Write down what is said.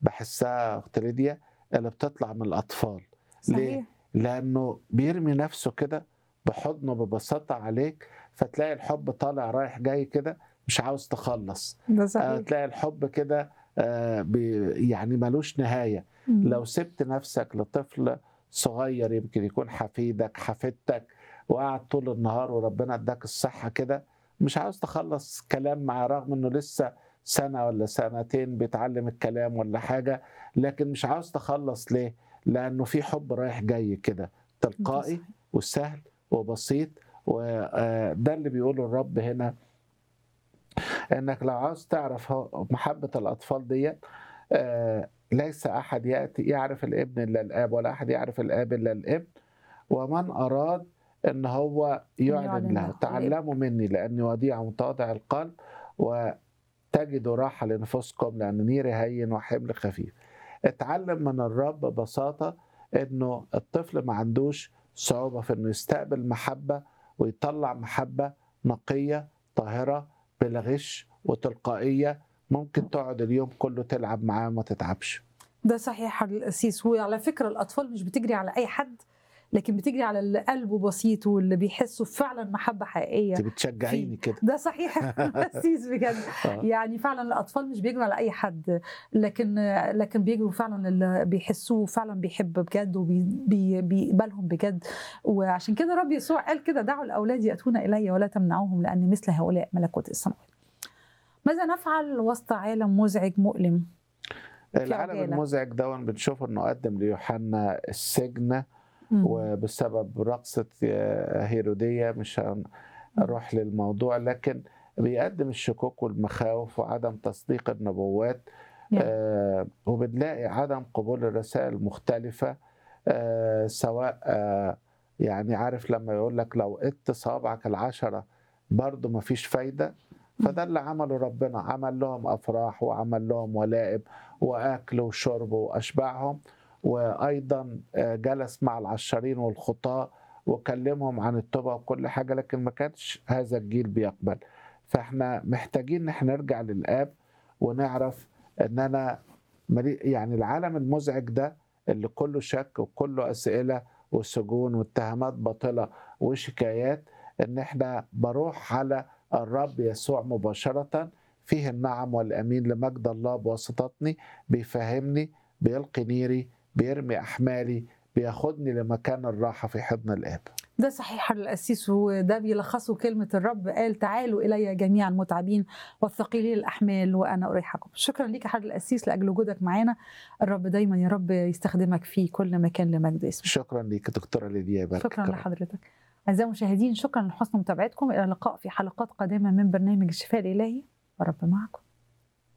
بحسها اخت ليديا اللي بتطلع من الاطفال ليه؟ صحيح لانه بيرمي نفسه كده بحضنه ببساطه عليك فتلاقي الحب طالع رايح جاي كده مش عاوز تخلص ده آه، صحيح تلاقي الحب كده آه، بي- يعني ملوش نهايه مم. لو سبت نفسك لطفل صغير يمكن يكون حفيدك حفيدتك وقعد طول النهار وربنا اداك الصحة كده مش عاوز تخلص كلام معاه رغم انه لسه سنة ولا سنتين بيتعلم الكلام ولا حاجة لكن مش عاوز تخلص ليه؟ لأنه في حب رايح جاي كده ده تلقائي صحيح. وسهل وبسيط وده اللي بيقوله الرب هنا انك لو عاوز تعرف هو- محبة الأطفال دي آه، ليس أحد يأتي يعرف الابن إلا الآب ولا أحد يعرف الآب إلا الابن ومن أراد أن هو يعلن يعلن له له تعلموا مني لأني وديع متواضع القلب وتجدوا راحة لنفوسكم لأن نيري هين وحمل خفيف اتعلم من الرب ببساطة أنه الطفل ما عندوش صعوبة في أنه يستقبل محبة ويطلع محبة نقية طاهرة بلا غش وتلقائية ممكن تقعد اليوم كله تلعب معاه ما تتعبش ده صحيح حضرة القسيس وعلى فكرة الأطفال مش بتجري على أي حد لكن بتجري على اللي قلبه بسيط واللي بيحسوا فعلا محبة حقيقية انت بتشجعيني كده ده صحيح القسيس بجد آه. يعني فعلا الأطفال مش بيجروا على أي حد لكن لكن بيجروا فعلا اللي بيحسوه فعلا بيحب بجد وبيقبلهم بجد وعشان كده رب يسوع قال كده دعوا الأولاد يأتون إلي ولا تمنعوهم لأن مثل هؤلاء ملكوت السماوات ماذا نفعل وسط عالم مزعج مؤلم العالم عجالة. المزعج ده بنشوف انه قدم ليوحنا السجن مم. وبسبب رقصة هيرودية مش هنروح للموضوع لكن بيقدم الشكوك والمخاوف وعدم تصديق النبوات نعم. آه وبنلاقي عدم قبول الرسائل المختلفة آه سواء آه يعني عارف لما يقول لك لو قدت صوابعك العشرة برضه مفيش فايدة فده اللي عمله ربنا عمل لهم أفراح وعمل لهم ولائم وأكل وشرب وأشبعهم وأيضا آه، جلس مع العشارين والخطاة وكلمهم عن التوبة وكل حاجة لكن ما كانش هذا الجيل بيقبل فاحنا محتاجين ان احنا نرجع للآب ونعرف ان انا ملي- يعني العالم المزعج ده اللي كله شك وكله أسئلة وسجون واتهامات باطلة وشكايات ان احنا بروح على الرب يسوع مباشرة فيه النعم والأمين لمجد الله بواسطتني بيفهمني بيلقي نيري بيرمي أحمالي بياخدني لمكان الراحة في حضن الآب ده صحيح حضرة القسيس وده بيلخصه كلمة الرب قال تعالوا إلي جميعا المتعبين والثقيلين الأحمال وأنا أريحكم شكرا ليك يا حضرة القسيس لأجل وجودك معانا الرب دايما يا رب يستخدمك في كل مكان لمجد اسمه شكرا ليك دكتورة ليديا يبارك شكرا فيك. لحضرتك أعزائي المشاهدين شكرا لحسن متابعتكم إلى اللقاء في حلقات قادمة من برنامج الشفاء الإلهي والرب معكم